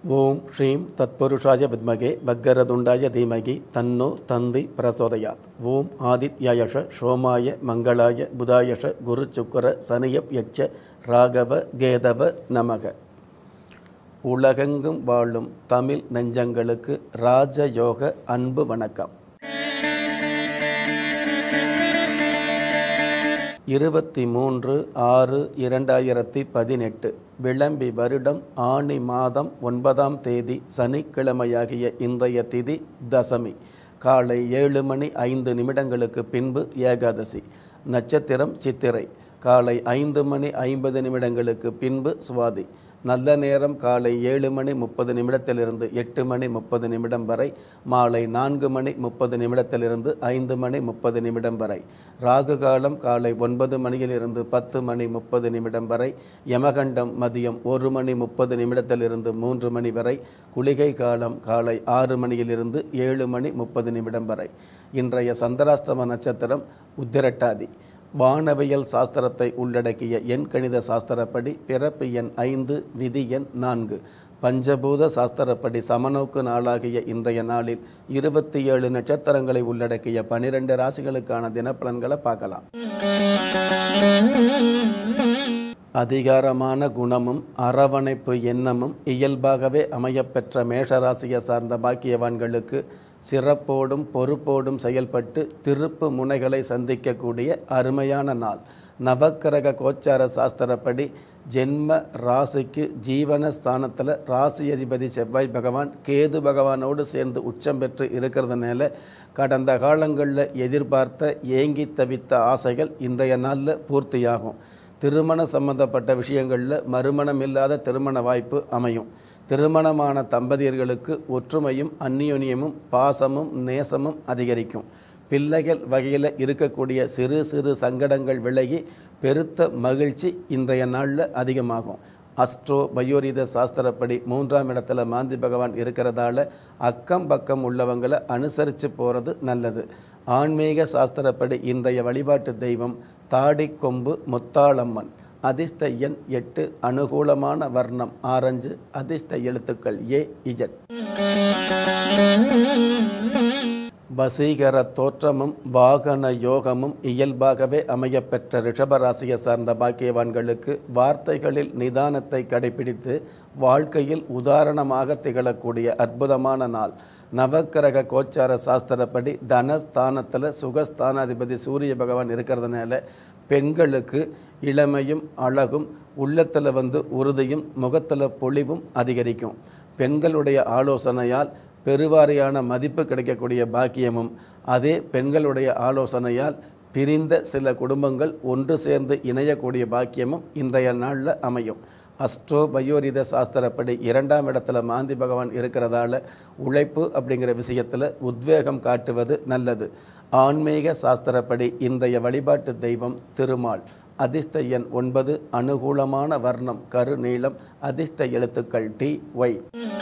ஓம் ஸ்ரீம் தத்புருஷாய வித்மகே பக்கரதுண்டாய தீமகி தன்னோ தந்தி பிரசோதயாத் ஓம் ஆதித்யாயஷ சோமாய மங்களாய புதாயஷ குரு சுக்கர சனியப் யட்ச ராகவ கேதவ நமக உலகெங்கும் வாழும் தமிழ் நெஞ்சங்களுக்கு ராஜயோக அன்பு வணக்கம் இருபத்தி மூன்று ஆறு இரண்டாயிரத்தி பதினெட்டு விளம்பி வருடம் ஆணி மாதம் ஒன்பதாம் தேதி சனிக்கிழமையாகிய இன்றைய திதி தசமி காலை ஏழு மணி ஐந்து நிமிடங்களுக்கு பின்பு ஏகாதசி நட்சத்திரம் சித்திரை காலை ஐந்து மணி ஐம்பது நிமிடங்களுக்கு பின்பு சுவாதி நல்ல நேரம் காலை ஏழு மணி முப்பது நிமிடத்திலிருந்து எட்டு மணி முப்பது நிமிடம் வரை மாலை நான்கு மணி முப்பது நிமிடத்திலிருந்து ஐந்து மணி முப்பது நிமிடம் வரை ராகு காலம் காலை ஒன்பது மணியிலிருந்து பத்து மணி முப்பது நிமிடம் வரை யமகண்டம் மதியம் ஒரு மணி முப்பது நிமிடத்திலிருந்து மூன்று மணி வரை குளிகை காலம் காலை ஆறு மணியிலிருந்து ஏழு மணி முப்பது நிமிடம் வரை இன்றைய சந்திராஷ்டம நட்சத்திரம் உத்திரட்டாதி வானவியல் சாஸ்திரத்தை உள்ளடக்கிய எண் கணித சாஸ்திரப்படி பிறப்பு எண் ஐந்து விதி எண் நான்கு பஞ்சபூத சாஸ்திரப்படி சமநோக்கு நாளாகிய இன்றைய நாளில் இருபத்தி ஏழு நட்சத்திரங்களை உள்ளடக்கிய பனிரெண்டு ராசிகளுக்கான தினப்பலன்களை பார்க்கலாம் அதிகாரமான குணமும் அரவணைப்பு எண்ணமும் இயல்பாகவே அமையப்பெற்ற மேஷராசியை சார்ந்த பாக்கியவான்களுக்கு சிறப்போடும் பொறுப்போடும் செயல்பட்டு திருப்பு முனைகளை சந்திக்கக்கூடிய அருமையான நாள் நவக்கிரக கோச்சார சாஸ்திரப்படி ஜென்ம ராசிக்கு ஜீவன ஸ்தானத்தில் ராசி அதிபதி செவ்வாய் பகவான் கேது பகவானோடு சேர்ந்து உச்சம் பெற்று இருக்கிறதுனால கடந்த காலங்களில் எதிர்பார்த்த ஏங்கி தவித்த ஆசைகள் இன்றைய நாளில் பூர்த்தியாகும் திருமண சம்பந்தப்பட்ட விஷயங்களில் மறுமணம் இல்லாத திருமண வாய்ப்பு அமையும் திருமணமான தம்பதியர்களுக்கு ஒற்றுமையும் அந்நியோன்யமும் பாசமும் நேசமும் அதிகரிக்கும் பிள்ளைகள் வகையில் இருக்கக்கூடிய சிறு சிறு சங்கடங்கள் விலகி பெருத்த மகிழ்ச்சி இன்றைய நாளில் அதிகமாகும் அஸ்ட்ரோ பயோரித சாஸ்திரப்படி மூன்றாம் இடத்துல மாந்தி பகவான் இருக்கிறதால அக்கம் பக்கம் உள்ளவங்களை அனுசரித்து போகிறது நல்லது ஆன்மீக சாஸ்திரப்படி இன்றைய வழிபாட்டு தெய்வம் தாடிக்கொம்பு முத்தாளம்மன் அதிர்ஷ்ட எண் எட்டு அனுகூலமான வர்ணம் ஆரஞ்சு அதிர்ஷ்ட எழுத்துக்கள் ஏ இஜட் வசீகர தோற்றமும் வாகன யோகமும் இயல்பாகவே அமையப்பெற்ற ரிஷபராசியை சார்ந்த பாக்கியவான்களுக்கு வார்த்தைகளில் நிதானத்தை கடைபிடித்து வாழ்க்கையில் உதாரணமாக திகழக்கூடிய அற்புதமான நாள் நவக்கிரக கோச்சார சாஸ்திரப்படி தனஸ்தானத்தில் சுகஸ்தானாதிபதி சூரிய பகவான் இருக்கிறதுனால பெண்களுக்கு இளமையும் அழகும் உள்ளத்தில் வந்து உறுதியும் முகத்தில் பொலிவும் அதிகரிக்கும் பெண்களுடைய ஆலோசனையால் பெருவாரியான மதிப்பு கிடைக்கக்கூடிய பாக்கியமும் அதே பெண்களுடைய ஆலோசனையால் பிரிந்த சில குடும்பங்கள் ஒன்று சேர்ந்து இணையக்கூடிய பாக்கியமும் இன்றைய நாளில் அமையும் அஸ்ட்ரோ பயோரித சாஸ்திரப்படி இரண்டாம் இடத்துல மாந்தி பகவான் இருக்கிறதால உழைப்பு அப்படிங்கிற விஷயத்தில் உத்வேகம் காட்டுவது நல்லது ஆன்மீக சாஸ்திரப்படி இன்றைய வழிபாட்டு தெய்வம் திருமால் அதிர்ஷ்ட எண் ஒன்பது அனுகூலமான வர்ணம் கரு நீளம் அதிர்ஷ்ட எழுத்துக்கள் டி ஒய்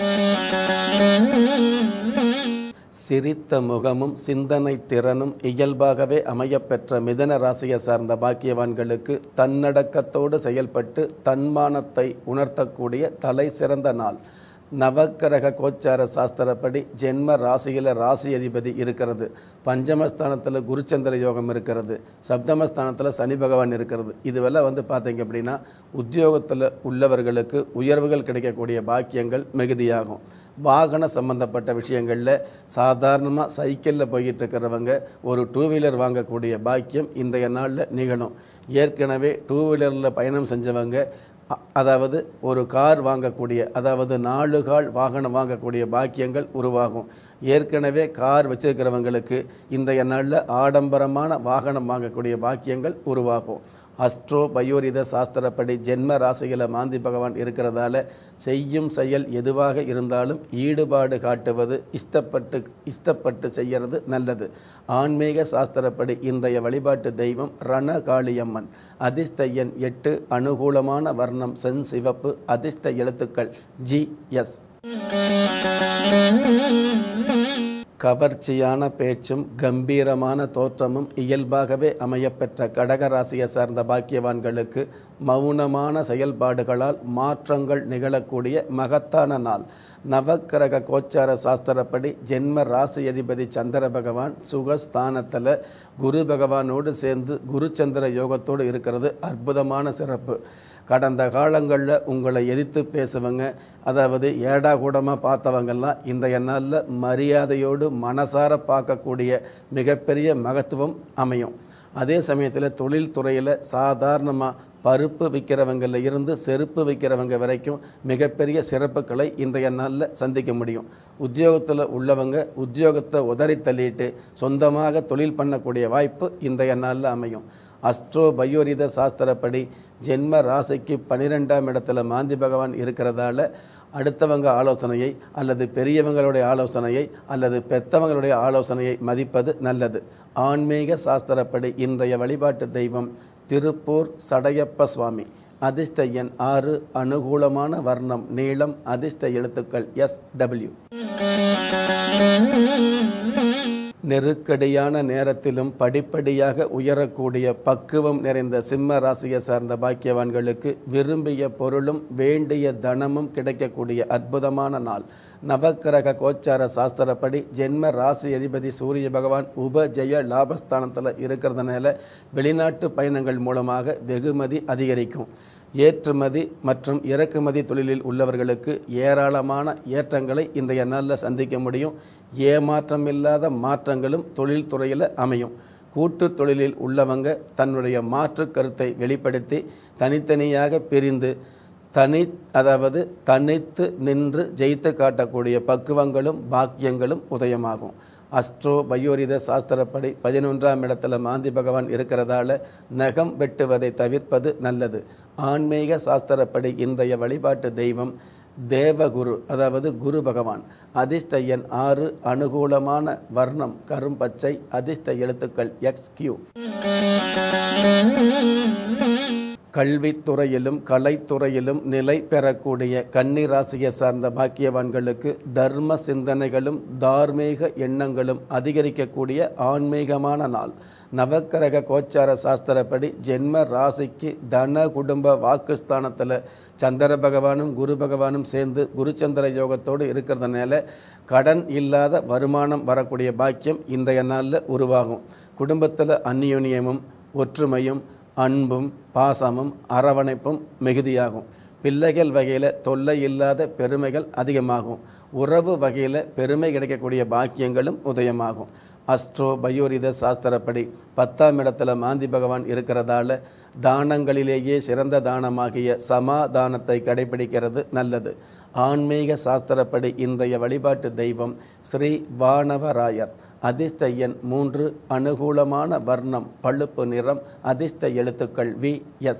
சிரித்த முகமும் சிந்தனை திறனும் இயல்பாகவே அமையப்பெற்ற மிதன ராசியை சார்ந்த பாக்கியவான்களுக்கு தன்னடக்கத்தோடு செயல்பட்டு தன்மானத்தை உணர்த்தக்கூடிய தலை சிறந்த நாள் நவக்கிரக கோச்சார சாஸ்திரப்படி ஜென்ம ராசியில் ராசி அதிபதி இருக்கிறது பஞ்சமஸ்தானத்தில் குருச்சந்திர யோகம் இருக்கிறது சப்தமஸ்தானத்தில் சனி பகவான் இருக்கிறது இதுவெல்லாம் வந்து பார்த்தீங்க அப்படின்னா உத்தியோகத்தில் உள்ளவர்களுக்கு உயர்வுகள் கிடைக்கக்கூடிய பாக்கியங்கள் மிகுதியாகும் வாகன சம்பந்தப்பட்ட விஷயங்களில் சாதாரணமாக சைக்கிளில் போயிட்டு இருக்கிறவங்க ஒரு டூ வீலர் வாங்கக்கூடிய பாக்கியம் இன்றைய நாளில் நிகழும் ஏற்கனவே டூ வீலரில் பயணம் செஞ்சவங்க அதாவது ஒரு கார் வாங்கக்கூடிய அதாவது நாலு கால் வாகனம் வாங்கக்கூடிய பாக்கியங்கள் உருவாகும் ஏற்கனவே கார் வச்சிருக்கிறவங்களுக்கு இன்றைய நாளில் ஆடம்பரமான வாகனம் வாங்கக்கூடிய பாக்கியங்கள் உருவாகும் அஸ்ட்ரோ பயோரித சாஸ்திரப்படி ஜென்ம ராசியில் மாந்தி பகவான் இருக்கிறதால செய்யும் செயல் எதுவாக இருந்தாலும் ஈடுபாடு காட்டுவது இஷ்டப்பட்டு இஷ்டப்பட்டு செய்கிறது நல்லது ஆன்மீக சாஸ்திரப்படி இன்றைய வழிபாட்டு தெய்வம் ரணகாளியம்மன் அதிர்ஷ்ட எண் எட்டு அனுகூலமான வர்ணம் சென் சிவப்பு அதிர்ஷ்ட எழுத்துக்கள் ஜி எஸ் கவர்ச்சியான பேச்சும் கம்பீரமான தோற்றமும் இயல்பாகவே அமையப்பெற்ற கடகராசியை சார்ந்த பாக்கியவான்களுக்கு மௌனமான செயல்பாடுகளால் மாற்றங்கள் நிகழக்கூடிய மகத்தான நாள் நவக்கிரக கோச்சார சாஸ்திரப்படி ஜென்ம ராசி அதிபதி சந்திர பகவான் சுகஸ்தானத்தில் குரு பகவானோடு சேர்ந்து குரு சந்திர யோகத்தோடு இருக்கிறது அற்புதமான சிறப்பு கடந்த காலங்களில் உங்களை எதிர்த்து பேசுவங்க அதாவது ஏடா கூடமாக பார்த்தவங்கெல்லாம் இன்றைய நாளில் மரியாதையோடு மனசார பார்க்கக்கூடிய மிகப்பெரிய மகத்துவம் அமையும் அதே சமயத்தில் தொழில் துறையில் சாதாரணமாக பருப்பு விற்கிறவங்களில் இருந்து செருப்பு விற்கிறவங்க வரைக்கும் மிகப்பெரிய சிறப்புகளை இன்றைய நாளில் சந்திக்க முடியும் உத்தியோகத்தில் உள்ளவங்க உத்தியோகத்தை உதறி தள்ளிட்டு சொந்தமாக தொழில் பண்ணக்கூடிய வாய்ப்பு இன்றைய நாளில் அமையும் அஸ்ட்ரோ பயோரித சாஸ்திரப்படி ஜென்ம ராசிக்கு பன்னிரெண்டாம் இடத்துல மாந்தி பகவான் இருக்கிறதால அடுத்தவங்க ஆலோசனையை அல்லது பெரியவங்களுடைய ஆலோசனையை அல்லது பெத்தவங்களுடைய ஆலோசனையை மதிப்பது நல்லது ஆன்மீக சாஸ்திரப்படி இன்றைய வழிபாட்டு தெய்வம் திருப்பூர் சடையப்ப சுவாமி அதிர்ஷ்ட எண் ஆறு அனுகூலமான வர்ணம் நீளம் அதிர்ஷ்ட எழுத்துக்கள் எஸ் டபிள்யூ நெருக்கடியான நேரத்திலும் படிப்படியாக உயரக்கூடிய பக்குவம் நிறைந்த சிம்ம ராசியை சார்ந்த பாக்கியவான்களுக்கு விரும்பிய பொருளும் வேண்டிய தனமும் கிடைக்கக்கூடிய அற்புதமான நாள் நவக்கிரக கோச்சார சாஸ்திரப்படி ஜென்ம ராசி அதிபதி சூரிய பகவான் உபஜெய லாபஸ்தானத்தில் இருக்கிறதுனால வெளிநாட்டு பயணங்கள் மூலமாக வெகுமதி அதிகரிக்கும் ஏற்றுமதி மற்றும் இறக்குமதி தொழிலில் உள்ளவர்களுக்கு ஏராளமான ஏற்றங்களை இன்றைய நாளில் சந்திக்க முடியும் ஏமாற்றம் இல்லாத மாற்றங்களும் தொழில் துறையில் அமையும் கூட்டு தொழிலில் உள்ளவங்க தன்னுடைய மாற்று கருத்தை வெளிப்படுத்தி தனித்தனியாக பிரிந்து தனி அதாவது தனித்து நின்று ஜெயித்து காட்டக்கூடிய பக்குவங்களும் பாக்கியங்களும் உதயமாகும் அஸ்ட்ரோ பயோரித சாஸ்திரப்படி பதினொன்றாம் இடத்துல மாந்தி பகவான் இருக்கிறதால நகம் வெட்டுவதை தவிர்ப்பது நல்லது ஆன்மீக சாஸ்திரப்படி இன்றைய வழிபாட்டு தெய்வம் தேவகுரு அதாவது குரு பகவான் அதிர்ஷ்ட எண் ஆறு அனுகூலமான வர்ணம் கரும்பச்சை அதிர்ஷ்ட எழுத்துக்கள் எக்ஸ் கியூ கல்வித்துறையிலும் கலைத்துறையிலும் நிலை பெறக்கூடிய கன்னி ராசியை சார்ந்த பாக்கியவான்களுக்கு தர்ம சிந்தனைகளும் தார்மீக எண்ணங்களும் அதிகரிக்கக்கூடிய ஆன்மீகமான நாள் நவக்கிரக கோச்சார சாஸ்திரப்படி ஜென்ம ராசிக்கு தன குடும்ப வாக்குஸ்தானத்தில் சந்திர பகவானும் குரு பகவானும் சேர்ந்து குருச்சந்திர யோகத்தோடு இருக்கிறதுனால கடன் இல்லாத வருமானம் வரக்கூடிய பாக்கியம் இன்றைய நாளில் உருவாகும் குடும்பத்தில் அந்நியோன்யமும் ஒற்றுமையும் அன்பும் பாசமும் அரவணைப்பும் மிகுதியாகும் பிள்ளைகள் வகையில் தொல்லை இல்லாத பெருமைகள் அதிகமாகும் உறவு வகையில் பெருமை கிடைக்கக்கூடிய பாக்கியங்களும் உதயமாகும் அஸ்ட்ரோ பயோரித சாஸ்திரப்படி பத்தாம் இடத்துல மாந்தி பகவான் இருக்கிறதால தானங்களிலேயே சிறந்த தானமாகிய சமாதானத்தை கடைபிடிக்கிறது நல்லது ஆன்மீக சாஸ்திரப்படி இன்றைய வழிபாட்டு தெய்வம் ஸ்ரீ வானவராயர் அதிர்ஷ்ட எண் மூன்று அனுகூலமான வர்ணம் பழுப்பு நிறம் அதிர்ஷ்ட எழுத்துக்கள் வி எஸ்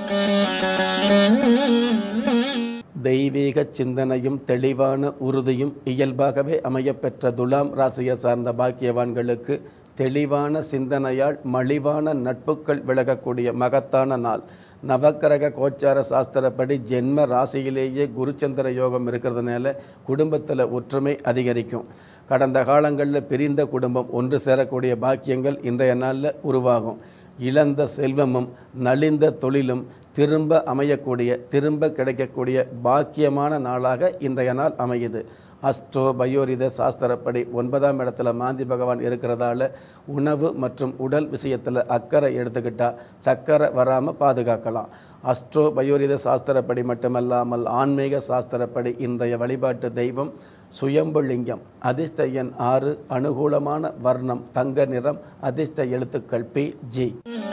தெய்வீக சிந்தனையும் தெளிவான உறுதியும் இயல்பாகவே அமையப்பெற்ற துலாம் ராசியை சார்ந்த பாக்கியவான்களுக்கு தெளிவான சிந்தனையால் மலிவான நட்புகள் விலகக்கூடிய மகத்தான நாள் நவக்கிரக கோச்சார சாஸ்திரப்படி ஜென்ம ராசியிலேயே குருச்சந்திர யோகம் இருக்கிறதுனால குடும்பத்தில் ஒற்றுமை அதிகரிக்கும் கடந்த காலங்களில் பிரிந்த குடும்பம் ஒன்று சேரக்கூடிய பாக்கியங்கள் இன்றைய நாளில் உருவாகும் இழந்த செல்வமும் நலிந்த தொழிலும் திரும்ப அமையக்கூடிய திரும்ப கிடைக்கக்கூடிய பாக்கியமான நாளாக இன்றைய நாள் அமையுது அஸ்ட்ரோ பயோரித சாஸ்திரப்படி ஒன்பதாம் இடத்துல மாந்தி பகவான் இருக்கிறதால உணவு மற்றும் உடல் விஷயத்தில் அக்கறை எடுத்துக்கிட்டால் சக்கரை வராமல் பாதுகாக்கலாம் அஸ்ட்ரோ பயோரித சாஸ்திரப்படி மட்டுமல்லாமல் ஆன்மீக சாஸ்திரப்படி இன்றைய வழிபாட்டு தெய்வம் சுயம்பு லிங்கம் அதிர்ஷ்ட எண் ஆறு அனுகூலமான வர்ணம் தங்க நிறம் அதிர்ஷ்ட எழுத்துக்கள் பி ஜி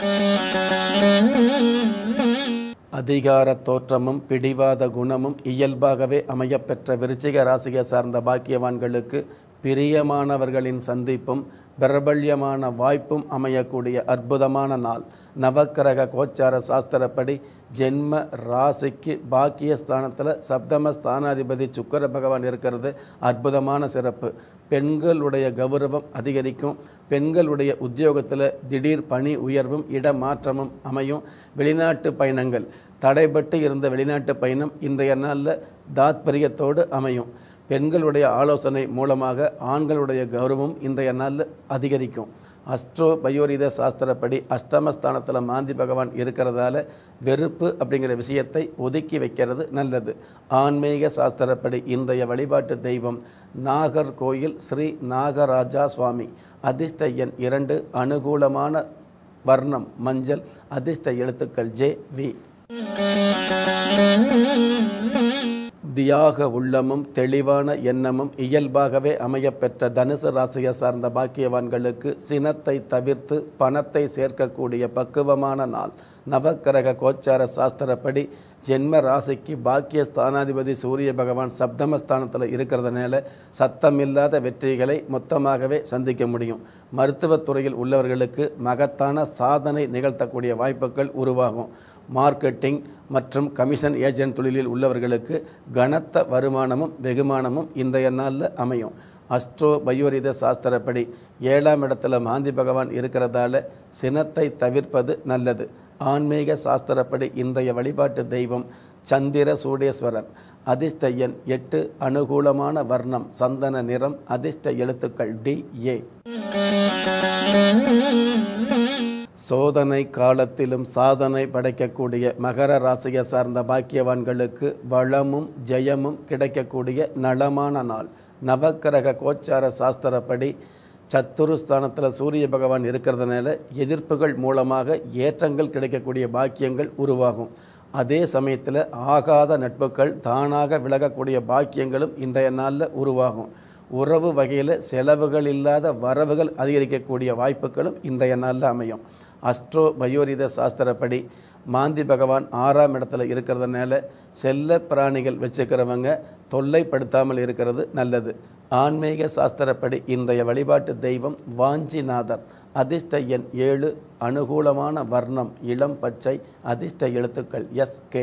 அதிகார தோற்றமும் பிடிவாத குணமும் இயல்பாகவே அமையப்பெற்ற விருச்சிக ராசியை சார்ந்த பாக்கியவான்களுக்கு பிரியமானவர்களின் சந்திப்பும் பிரபல்யமான வாய்ப்பும் அமையக்கூடிய அற்புதமான நாள் நவக்கிரக கோச்சார சாஸ்திரப்படி ஜென்ம ராசிக்கு பாக்கியஸ்தானத்தில் சப்தம ஸ்தானாதிபதி சுக்கர பகவான் இருக்கிறது அற்புதமான சிறப்பு பெண்களுடைய கௌரவம் அதிகரிக்கும் பெண்களுடைய உத்தியோகத்தில் திடீர் பணி உயர்வும் இடமாற்றமும் அமையும் வெளிநாட்டு பயணங்கள் தடைபட்டு இருந்த வெளிநாட்டு பயணம் இன்றைய நாளில் தாத்பரியத்தோடு அமையும் பெண்களுடைய ஆலோசனை மூலமாக ஆண்களுடைய கௌரவம் இன்றைய நாளில் அதிகரிக்கும் அஸ்ட்ரோ பயோரித சாஸ்திரப்படி அஷ்டமஸ்தானத்தில் மாந்தி பகவான் இருக்கிறதால வெறுப்பு அப்படிங்கிற விஷயத்தை ஒதுக்கி வைக்கிறது நல்லது ஆன்மீக சாஸ்திரப்படி இன்றைய வழிபாட்டு தெய்வம் நாகர்கோயில் ஸ்ரீ நாகராஜா சுவாமி அதிர்ஷ்ட எண் இரண்டு அனுகூலமான வர்ணம் மஞ்சள் அதிர்ஷ்ட எழுத்துக்கள் ஜே வி தியாக உள்ளமும் தெளிவான எண்ணமும் இயல்பாகவே அமையப்பெற்ற தனுசு ராசியை சார்ந்த பாக்கியவான்களுக்கு சினத்தை தவிர்த்து பணத்தை சேர்க்கக்கூடிய பக்குவமான நாள் நவக்கிரக கோச்சார சாஸ்திரப்படி ஜென்ம ராசிக்கு பாக்கிய ஸ்தானாதிபதி சூரிய பகவான் சப்தமஸ்தானத்தில் இருக்கிறதுனால சத்தமில்லாத வெற்றிகளை மொத்தமாகவே சந்திக்க முடியும் மருத்துவத்துறையில் உள்ளவர்களுக்கு மகத்தான சாதனை நிகழ்த்தக்கூடிய வாய்ப்புகள் உருவாகும் மார்க்கெட்டிங் மற்றும் கமிஷன் ஏஜென்ட் தொழிலில் உள்ளவர்களுக்கு கனத்த வருமானமும் வெகுமானமும் இன்றைய நாளில் அமையும் அஸ்ட்ரோ பயோரித சாஸ்திரப்படி ஏழாம் இடத்துல மாந்தி பகவான் இருக்கிறதால சினத்தை தவிர்ப்பது நல்லது ஆன்மீக சாஸ்திரப்படி இன்றைய வழிபாட்டு தெய்வம் சந்திர சூடேஸ்வரர் அதிர்ஷ்ட எண் எட்டு அனுகூலமான வர்ணம் சந்தன நிறம் அதிர்ஷ்ட எழுத்துக்கள் டி ஏ சோதனை காலத்திலும் சாதனை படைக்கக்கூடிய மகர ராசியை சார்ந்த பாக்கியவான்களுக்கு வளமும் ஜெயமும் கிடைக்கக்கூடிய நலமான நாள் நவக்கிரக கோச்சார சாஸ்திரப்படி சத்துருஸ்தானத்தில் சூரிய பகவான் இருக்கிறதுனால எதிர்ப்புகள் மூலமாக ஏற்றங்கள் கிடைக்கக்கூடிய பாக்கியங்கள் உருவாகும் அதே சமயத்தில் ஆகாத நட்புகள் தானாக விலகக்கூடிய பாக்கியங்களும் இன்றைய நாளில் உருவாகும் உறவு வகையில் செலவுகள் இல்லாத வரவுகள் அதிகரிக்கக்கூடிய வாய்ப்புகளும் இன்றைய நாளில் அமையும் அஸ்ட்ரோ பயோரித சாஸ்திரப்படி மாந்தி பகவான் ஆறாம் இடத்துல இருக்கிறதுனால செல்ல பிராணிகள் வச்சுக்கிறவங்க தொல்லைப்படுத்தாமல் இருக்கிறது நல்லது ஆன்மீக சாஸ்திரப்படி இன்றைய வழிபாட்டு தெய்வம் வாஞ்சிநாதர் அதிர்ஷ்ட எண் ஏழு அனுகூலமான வர்ணம் இளம் பச்சை அதிர்ஷ்ட எழுத்துக்கள் எஸ் கே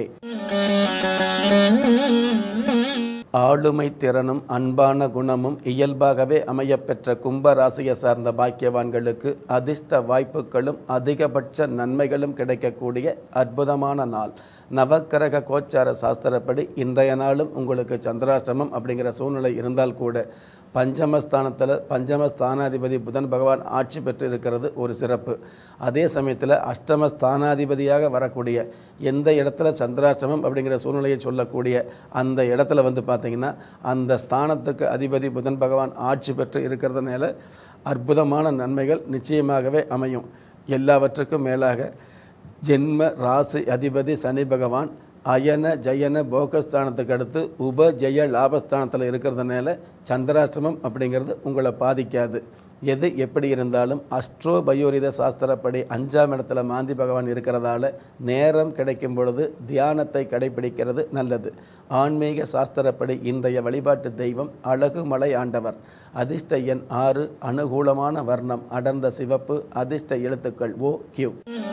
ஆளுமை திறனும் அன்பான குணமும் இயல்பாகவே அமையப்பெற்ற கும்ப ராசியை சார்ந்த பாக்கியவான்களுக்கு அதிர்ஷ்ட வாய்ப்புகளும் அதிகபட்ச நன்மைகளும் கிடைக்கக்கூடிய அற்புதமான நாள் நவக்கிரக கோச்சார சாஸ்திரப்படி இன்றைய நாளும் உங்களுக்கு சந்திராசிரமம் அப்படிங்கிற சூழ்நிலை இருந்தால் கூட பஞ்சமஸ்தானத்தில் பஞ்சமஸ்தானாதிபதி புதன் பகவான் ஆட்சி பெற்று இருக்கிறது ஒரு சிறப்பு அதே சமயத்தில் அஷ்டமஸ்தானாதிபதியாக வரக்கூடிய எந்த இடத்துல சந்திராஷ்டமம் அப்படிங்கிற சூழ்நிலையை சொல்லக்கூடிய அந்த இடத்துல வந்து பார்த்திங்கன்னா அந்த ஸ்தானத்துக்கு அதிபதி புதன் பகவான் ஆட்சி பெற்று இருக்கிறதுனால அற்புதமான நன்மைகள் நிச்சயமாகவே அமையும் எல்லாவற்றுக்கும் மேலாக ஜென்ம ராசி அதிபதி சனி பகவான் அயன ஜயன போகஸ்தானத்துக்கு அடுத்து உப ஜெய லாபஸ்தானத்தில் இருக்கிறதுனால சந்திராஷ்டமம் அப்படிங்கிறது உங்களை பாதிக்காது எது எப்படி இருந்தாலும் அஸ்ட்ரோ பயோரித சாஸ்திரப்படி அஞ்சாம் இடத்துல மாந்தி பகவான் இருக்கிறதால நேரம் கிடைக்கும் பொழுது தியானத்தை கடைபிடிக்கிறது நல்லது ஆன்மீக சாஸ்திரப்படி இன்றைய வழிபாட்டு தெய்வம் அழகுமலை ஆண்டவர் அதிர்ஷ்ட எண் ஆறு அனுகூலமான வர்ணம் அடர்ந்த சிவப்பு அதிர்ஷ்ட எழுத்துக்கள் ஓ கியூ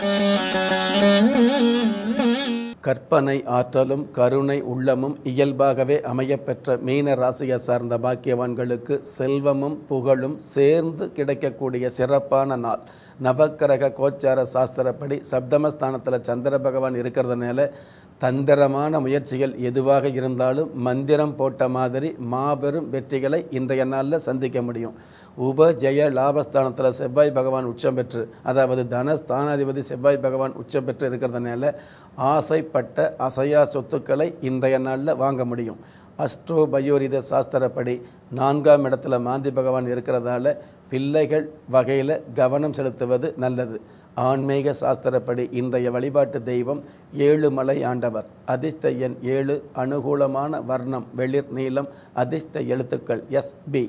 கற்பனை ஆற்றலும் கருணை உள்ளமும் இயல்பாகவே அமையப்பெற்ற மீன ராசியை சார்ந்த பாக்கியவான்களுக்கு செல்வமும் புகழும் சேர்ந்து கிடைக்கக்கூடிய சிறப்பான நாள் நவக்கிரக கோச்சார சாஸ்திரப்படி சப்தமஸ்தானத்தில் சந்திர பகவான் இருக்கிறதுனால தந்திரமான முயற்சிகள் எதுவாக இருந்தாலும் மந்திரம் போட்ட மாதிரி மாபெரும் வெற்றிகளை இன்றைய நாளில் சந்திக்க முடியும் உப ஜெய லாபஸ்தானத்தில் செவ்வாய் பகவான் உச்சம் பெற்று அதாவது தனஸ்தானாதிபதி செவ்வாய் பகவான் உச்சம் பெற்று இருக்கிறதுனால ஆசைப்பட்ட அசையா சொத்துக்களை இன்றைய நாளில் வாங்க முடியும் அஸ்ட்ரோ பயோரித சாஸ்திரப்படி நான்காம் இடத்துல மாந்தி பகவான் இருக்கிறதால பிள்ளைகள் வகையில் கவனம் செலுத்துவது நல்லது ஆன்மீக சாஸ்திரப்படி இன்றைய வழிபாட்டு தெய்வம் ஏழுமலை ஆண்டவர் அதிர்ஷ்ட எண் ஏழு அனுகூலமான வர்ணம் வெளிர் நீளம் அதிர்ஷ்ட எழுத்துக்கள் எஸ் பி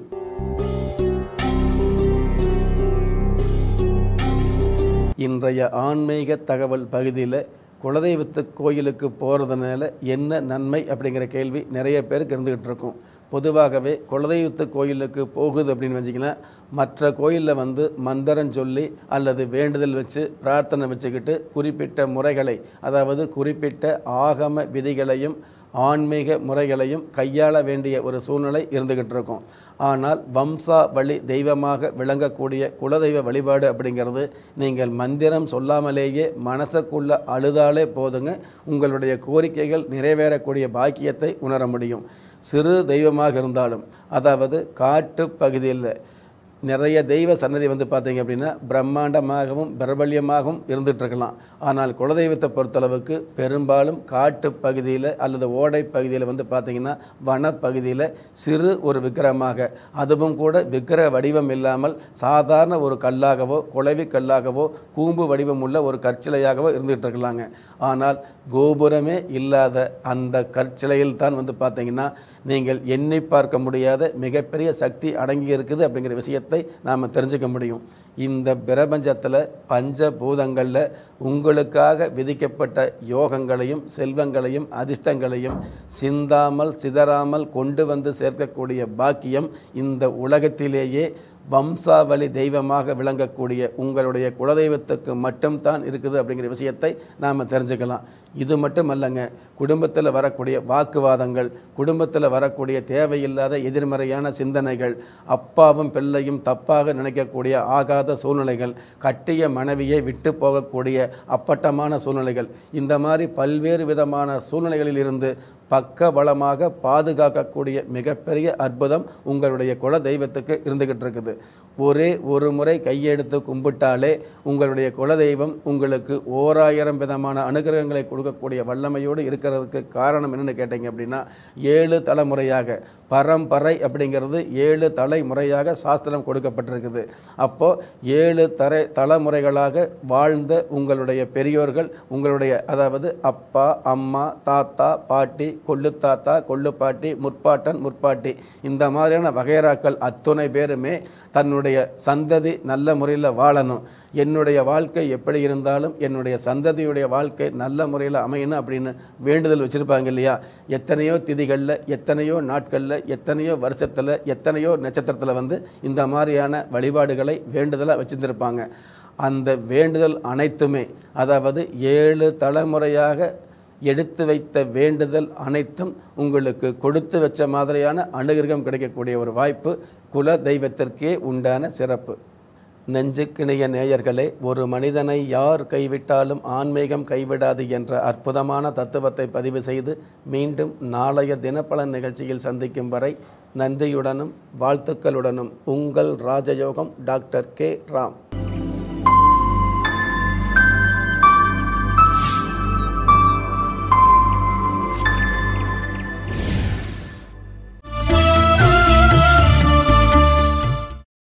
இன்றைய ஆன்மீக தகவல் பகுதியில் குலதெய்வத்து கோயிலுக்கு போகிறதுனால என்ன நன்மை அப்படிங்கிற கேள்வி நிறைய பேருக்கு இருந்துக்கிட்டு இருக்கும் பொதுவாகவே குலதெய்வத்து கோயிலுக்கு போகுது அப்படின்னு வச்சிங்கன்னா மற்ற கோயிலில் வந்து மந்திரம் சொல்லி அல்லது வேண்டுதல் வச்சு பிரார்த்தனை வச்சுக்கிட்டு குறிப்பிட்ட முறைகளை அதாவது குறிப்பிட்ட ஆகம விதிகளையும் ஆன்மீக முறைகளையும் கையாள வேண்டிய ஒரு சூழ்நிலை இருந்துகிட்டு இருக்கும் ஆனால் வம்சா வழி தெய்வமாக விளங்கக்கூடிய குலதெய்வ வழிபாடு அப்படிங்கிறது நீங்கள் மந்திரம் சொல்லாமலேயே மனசுக்குள்ள அழுதாலே போதுங்க உங்களுடைய கோரிக்கைகள் நிறைவேறக்கூடிய பாக்கியத்தை உணர முடியும் சிறு தெய்வமாக இருந்தாலும் அதாவது காட்டு பகுதியில் நிறைய தெய்வ சன்னதி வந்து பார்த்தீங்க அப்படின்னா பிரம்மாண்டமாகவும் பிரபல்யமாகவும் இருந்துட்டு இருக்கலாம் ஆனால் குலதெய்வத்தை பொறுத்தளவுக்கு பெரும்பாலும் காட்டு பகுதியில் அல்லது ஓடை பகுதியில் வந்து பார்த்தீங்கன்னா வனப்பகுதியில் சிறு ஒரு விக்கிரகமாக அதுவும் கூட விக்கிரக வடிவம் இல்லாமல் சாதாரண ஒரு கல்லாகவோ குழவி கல்லாகவோ கூம்பு வடிவம் உள்ள ஒரு கற்சிலையாகவோ இருந்துகிட்டு இருக்கலாங்க ஆனால் கோபுரமே இல்லாத அந்த கற்சிலையில் தான் வந்து பார்த்தீங்கன்னா நீங்கள் எண்ணி பார்க்க முடியாத மிகப்பெரிய சக்தி அடங்கி இருக்குது அப்படிங்கிற விஷயத்தை நாம் தெரிஞ்சுக்க முடியும் இந்த பிரபஞ்சத்தில் பஞ்சபூதங்களில் உங்களுக்காக விதிக்கப்பட்ட யோகங்களையும் செல்வங்களையும் அதிர்ஷ்டங்களையும் சிந்தாமல் சிதறாமல் கொண்டு வந்து சேர்க்கக்கூடிய பாக்கியம் இந்த உலகத்திலேயே வம்சாவளி தெய்வமாக விளங்கக்கூடிய உங்களுடைய குலதெய்வத்துக்கு மட்டும்தான் இருக்குது அப்படிங்கிற விஷயத்தை நாம் தெரிஞ்சுக்கலாம் இது மட்டும் அல்லங்க குடும்பத்தில் வரக்கூடிய வாக்குவாதங்கள் குடும்பத்தில் வரக்கூடிய தேவையில்லாத எதிர்மறையான சிந்தனைகள் அப்பாவும் பிள்ளையும் தப்பாக நினைக்கக்கூடிய ஆகாத சூழ்நிலைகள் கட்டிய மனைவியை விட்டு போகக்கூடிய அப்பட்டமான சூழ்நிலைகள் இந்த மாதிரி பல்வேறு விதமான சூழ்நிலைகளில் இருந்து பக்க பலமாக பாதுகாக்கக்கூடிய மிகப்பெரிய அற்புதம் உங்களுடைய குல தெய்வத்துக்கு இருந்துகிட்டு இருக்குது ஒரே ஒரு முறை கையெடுத்து கும்பிட்டாலே உங்களுடைய குலதெய்வம் உங்களுக்கு ஓராயிரம் விதமான அனுகிரகங்களை கொடுக்கக்கூடிய வல்லமையோடு இருக்கிறதுக்கு காரணம் என்னன்னு கேட்டீங்க அப்படின்னா ஏழு தலைமுறையாக பரம்பரை அப்படிங்கிறது ஏழு தலைமுறையாக சாஸ்திரம் கொடுக்கப்பட்டிருக்குது அப்போ ஏழு தரை தலைமுறைகளாக வாழ்ந்த உங்களுடைய பெரியோர்கள் உங்களுடைய அதாவது அப்பா அம்மா தாத்தா பாட்டி கொள்ளு தாத்தா கொள்ளு பாட்டி முற்பாட்டன் முற்பாட்டி இந்த மாதிரியான வகைராக்கள் அத்துணை பேருமே தன்னுடைய சந்ததி நல்ல முறையில் வாழணும் என்னுடைய வாழ்க்கை எப்படி இருந்தாலும் என்னுடைய சந்ததியுடைய வாழ்க்கை நல்ல முறையில் அமையணும் அப்படின்னு வேண்டுதல் வச்சுருப்பாங்க இல்லையா எத்தனையோ திதிகளில் எத்தனையோ நாட்களில் எத்தனையோ வருஷத்தில் எத்தனையோ நட்சத்திரத்தில் வந்து இந்த மாதிரியான வழிபாடுகளை வேண்டுதலாக வச்சுருந்துருப்பாங்க அந்த வேண்டுதல் அனைத்துமே அதாவது ஏழு தலைமுறையாக எடுத்து வைத்த வேண்டுதல் அனைத்தும் உங்களுக்கு கொடுத்து வச்ச மாதிரியான அனுகிரகம் கிடைக்கக்கூடிய ஒரு வாய்ப்பு குல தெய்வத்திற்கே உண்டான சிறப்பு நெஞ்சுக்கிணைய நேயர்களே ஒரு மனிதனை யார் கைவிட்டாலும் ஆன்மீகம் கைவிடாது என்ற அற்புதமான தத்துவத்தை பதிவு செய்து மீண்டும் நாளைய தினப்பலன் நிகழ்ச்சியில் சந்திக்கும் வரை நன்றியுடனும் வாழ்த்துக்களுடனும் உங்கள் ராஜயோகம் டாக்டர் கே ராம்